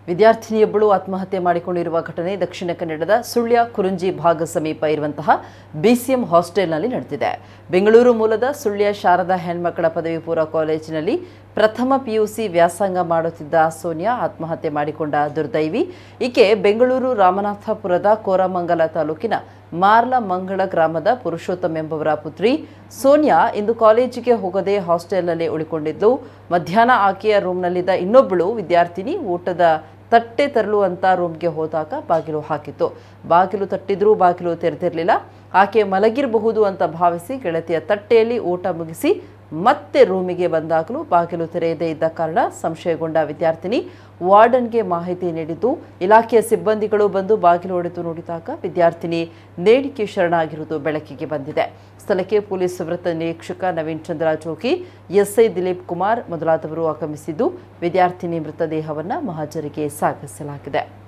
ವಿದ್ಯಾರ್ಥಿನಿಯೊಬ್ಬಳು ಆತ್ಮಹತ್ಯೆ ಮಾಡಿಕೊಂಡಿರುವ ಘಟನೆ ದಕ್ಷಿಣ ಕನ್ನಡದ ಸುಳ್ಯ ಕುರುಂಜಿ ಭಾಗ ಸಮೀಪ ಇರುವಂತಹ ಬಿಸಿಎಂ ಹಾಸ್ಟೆಲ್ನಲ್ಲಿ ನಡೆದಿದೆ ಬೆಂಗಳೂರು ಮೂಲದ ಸುಳ್ಯ ಶಾರದಾ ಹೆಣ್ಮಕ್ಕಳ ಪದವಿ ಪೂರ್ವ ಕಾಲೇಜಿನಲ್ಲಿ ಪ್ರಥಮ ಪಿಯುಸಿ ವ್ಯಾಸಂಗ ಮಾಡುತ್ತಿದ್ದ ಸೋನಿಯಾ ಆತ್ಮಹತ್ಯೆ ಮಾಡಿಕೊಂಡ ದುರ್ದೈವಿ ಈಕೆ ಬೆಂಗಳೂರು ರಾಮನಾಥಪುರದ ಕೋರಮಂಗಲ ತಾಲೂಕಿನ ಮಾರ್ಲ ಮಂಗಳ ಗ್ರಾಮದ ಪುರುಷೋತ್ತಮ್ ಎಂಬುವರ ಪುತ್ರಿ ಸೋನಿಯಾ ಇಂದು ಕಾಲೇಜಿಗೆ ಹೋಗದೆ ಹಾಸ್ಟೆಲ್ನಲ್ಲಿ ಉಳಿಕೊಂಡಿದ್ದು ಮಧ್ಯಾಹ್ನ ಆಕೆಯ ರೂಮ್ನಲ್ಲಿದ್ದ ಇನ್ನೊಬ್ಬಳು ವಿದ್ಯಾರ್ಥಿನಿ ಊಟದ ತಟ್ಟೆ ತರಲು ಅಂತ ರೂಮ್ಗೆ ಹೋದಾಗ ಬಾಗಿಲು ಹಾಕಿತ್ತು ಬಾಗಿಲು ತಟ್ಟಿದ್ರೂ ಬಾಗಿಲು ತೆರೆದಿರಲಿಲ್ಲ ಆಕೆ ಮಲಗಿರಬಹುದು ಅಂತ ಭಾವಿಸಿ ಗೆಳತಿಯ ತಟ್ಟೆಯಲ್ಲಿ ಊಟ ಮುಗಿಸಿ ಮತ್ತೆ ರೂಮಿಗೆ ಬಂದಾಗಲೂ ಬಾಗಿಲು ತೆರೆಯದೇ ಇದ್ದ ಕಾರಣ ಸಂಶಯಗೊಂಡ ವಿದ್ಯಾರ್ಥಿನಿ ವಾರ್ಡನ್ಗೆ ಮಾಹಿತಿ ನೀಡಿದ್ದು ಇಲಾಖೆಯ ಸಿಬ್ಬಂದಿಗಳು ಬಂದು ಬಾಗಿಲು ಹೊಡೆದು ನೋಡಿದಾಗ ವಿದ್ಯಾರ್ಥಿನಿ ನೇಣಿಗೆ ಶರಣಾಗಿರುವುದು ಬೆಳಕಿಗೆ ಬಂದಿದೆ ಸ್ಥಳಕ್ಕೆ ಪೊಲೀಸ್ ವೃತ್ತ ನಿರೀಕ್ಷಕ ನವೀನ್ ಚಂದ್ರ ಜೋಗಿ ಎಸ್ಐ ದಿಲೀಪ್ ಕುಮಾರ್ ಮೊದಲಾದವರು ಆಗಮಿಸಿದ್ದು ವಿದ್ಯಾರ್ಥಿನಿ ಮೃತದೇಹವನ್ನು ಮಹಾಜರಿಗೆ ಸಾಗಿಸಲಾಗಿದೆ